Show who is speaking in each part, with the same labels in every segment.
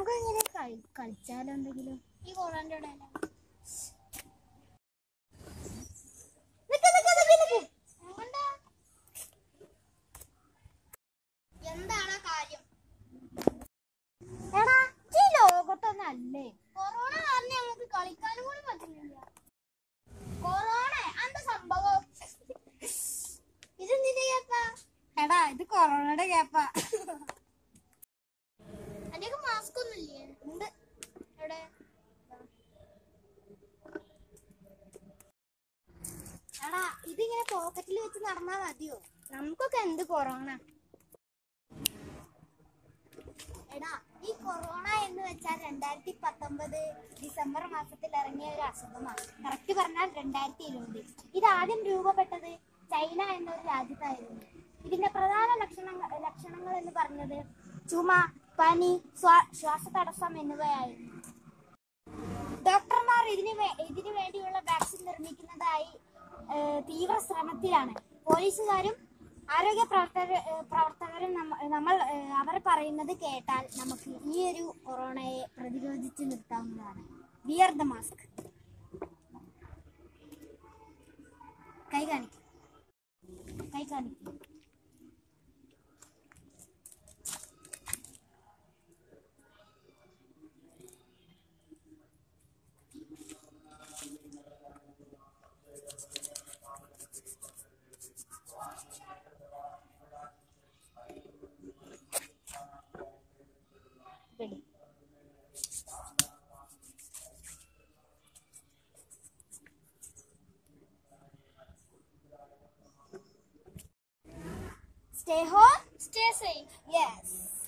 Speaker 1: നമുക്ക് ഇങ്ങനെ കളിച്ചാലോ എന്തെങ്കിലും ഈ കൊറോണയുടെ ഇടയിലാണ് നിക്ക് നിക്ക് നിക്ക് നിക്ക്. എങ്ങോട്ടാ? എന്താണ് കാര്യം എടാ ഈ ലോകത്തൊന്നല്ലേ കൊറോണ കാരണം ഞങ്ങൾക്ക് കളിക്കാനും കൂടി പറ്റുന്നില്ല കൊറോണ എന്താ സംഭവം ഇതെന്തിന്റെ കേപ്പാ എടാ ഇത് കൊറോണയുടെ കേപ്പാ എന്റെ മാസ്ക് ഒന്നും ഇല്ലേ ഉണ്ട് എവിടെ എടാ ഇതിങ്ങനെ പോക്കറ്റിൽ വെച്ച് നടന്നാ മതിയോ നമുക്കൊക്കെ എന്ത് കൊറോണ എടാ ഈ കൊറോണ എന്ന് വെച്ചാൽ രണ്ടായിരത്തി പത്തൊമ്പത് ഡിസംബർ മാസത്തിൽ ഇറങ്ങിയ ഒരു അസുഖമാണ് കറക്റ്റ് പറഞ്ഞാൽ രണ്ടായിരത്തി ഇരുപത് ഇത് ആദ്യം രൂപപ്പെട്ടത് ചൈന എന്നൊരു രാജ്യത്തായിരുന്നു ഇതിന്റെ പ്രധാന ലക്ഷണങ്ങൾ ലക്ഷണങ്ങൾ എന്ന് പറഞ്ഞത് ചുമ പനി സ്വാ- ശ്വാസതടസ്സം എന്നിവയായിരുന്നു ഡോക്ടർമാർ ഇതിന് വേ- ഇതിനു വേണ്ടിയുള്ള വാക്സിൻ നിർമ്മിക്കുന്നതായി ഏഹ്, തീവ്ര ശ്രമത്തിലാണ് പോലീസുകാരും ആരോഗ്യ പ്രവർത്തക ഏഹ്, പ്രവർത്തകരും നമ്മ- നമ്മൾ ഏഹ്, അവർ പറയുന്നത് കേട്ടാൽ നമുക്ക് ഈ ഒരു കൊറോണയെ പ്രതിരോധിച്ച് നിർത്താവുന്നതാണ് വിയർ ദ മാസ്ക് കൈ കാണിക്കും കൈ കാണിക്കും പിടി Stay home, stay safe. Yes.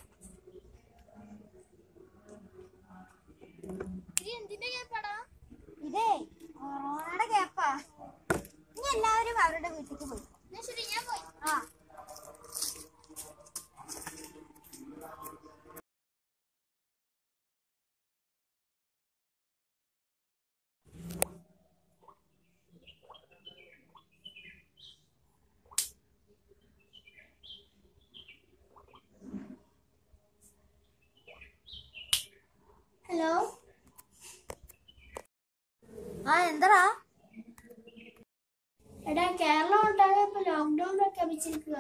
Speaker 1: ഇത് എന്തിന്റെ കേപ്പാടാ ഇതേ കൊറോണയുടെ കേപ്പാ ഇനി എല്ലാവരും അവരുടെ വീട്ടിലേക്ക് പോയി ശരി ഞാൻ പോയി ആ ഹലോ ആ എന്താടാ എടാ കേരളം ഒട്ടാകെ ഇപ്പൊ ലോക്ക്ഡൌൺ പ്രഖ്യാപിച്ചിരിക്കുക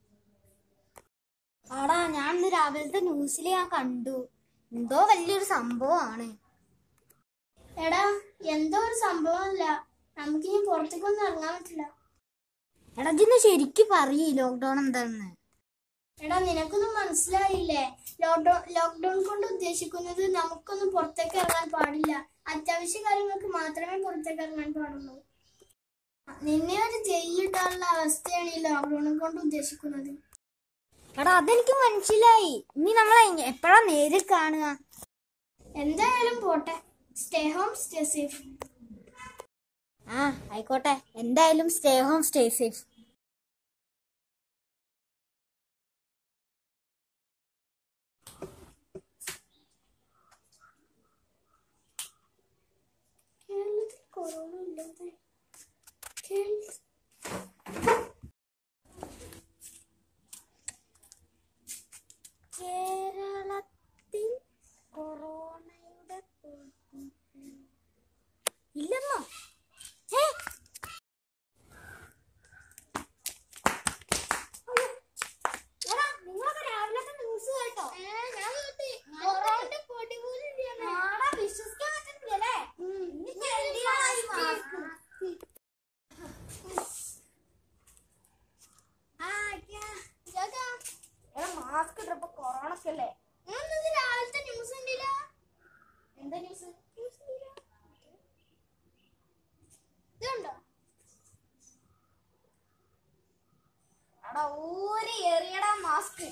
Speaker 1: ആടാ ഞാൻ ഇന്ന് രാവിലത്തെ ന്യൂസിൽ ഞാൻ കണ്ടു എന്തോ വലിയൊരു സംഭവമാണ്
Speaker 2: എടാ എന്തോ ഒരു സംഭവമില്ല നമുക്കിനി പുറത്തേക്കൊന്നും ഇറങ്ങാൻ പറ്റില്ല
Speaker 1: എടാ ഇന്ന് ശരിക്കും പറയ് ലോക്ക്ഡൌൺ എന്താണെന്ന്
Speaker 2: എടാ നിനക്കൊന്നും മനസ്സിലായില്ലേ ലോക്ക്ഡൌൺ ലോക്ക്ഡൌൺ കൊണ്ട് ഉദ്ദേശിക്കുന്നത് നമുക്കൊന്നും പുറത്തേക്ക് ഇറങ്ങാൻ പാടില്ല അത്യാവശ്യ കാര്യങ്ങൾക്ക് മാത്രമേ പുറത്തേക്ക് ഇറങ്ങാൻ പാടുള്ളൂ നിന്നെ ഒരു ജയിലിട്ടാനുള്ള അവസ്ഥയാണ് ഈ ലോക്ക്ഡൌൺ കൊണ്ട് ഉദ്ദേശിക്കുന്നത്
Speaker 1: എടാ അതെനിക്ക് മനസ്സിലായി ഇനി നമ്മൾ എപ്പോഴാ നേരിൽ കാണുക
Speaker 2: എന്തായാലും പോട്ടെ സ്റ്റേ ഹോം സ്റ്റേ സേഫ്
Speaker 1: ആ ആയിക്കോട്ടെ എന്തായാലും സ്റ്റേ ഹോം സ്റ്റേ സേഫ്
Speaker 2: കേരളത്തിൽ കൊറോണ ഇല്ലാതെ കേരള-
Speaker 1: കേരളത്തിൽ കൊറോണയുടെ ഇല്ലെന്നോ ഏ? അയ്യോ. എടാ, നിങ്ങളൊക്കെ രാവിലത്തെ ന്യൂസ് കേട്ടോ
Speaker 2: കൊറോണയുടെ പൊടി പോലും ഇല്ല
Speaker 1: ആടാ, വിശ്വസിക്കാൻ പറ്റുന്നില്ലല്ലേ ഇനി ചെല്ലികളായി മാസ്ക്. ആ, ഇക്ക. എടാ, മാസ്ക് ഇട്ടപ്പോ കൊറോണ ഒക്കെ അല്ലേ
Speaker 2: രാവിലത്തെ ന്യൂസ് ഉണ്ടില്ല
Speaker 1: എന്താ ന്യൂസ്
Speaker 2: ഇതുണ്ടോ
Speaker 1: എടാ ഊരി എറിയടാ മാസ്ക്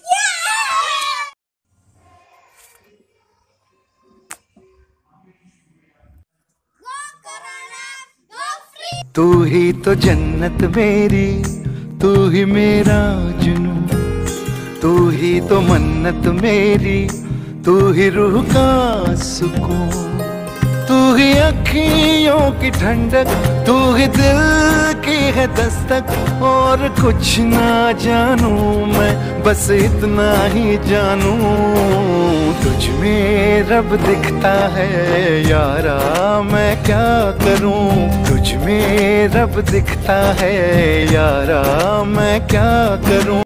Speaker 3: तू ही तो जन्नत मेरी तू ही मेरा जुनू तू ही तो मन्नत मेरी तू ही रूह का सुकून तू ही अखियों की ठंडक तू ही दिल की है दस्तक और कुछ ना जानू मैं बस इतना ही जानू तू तुझ में रब दिखता है यारा मैं क्या करूं तुझ में रब दिखता है यारा मैं क्या करूं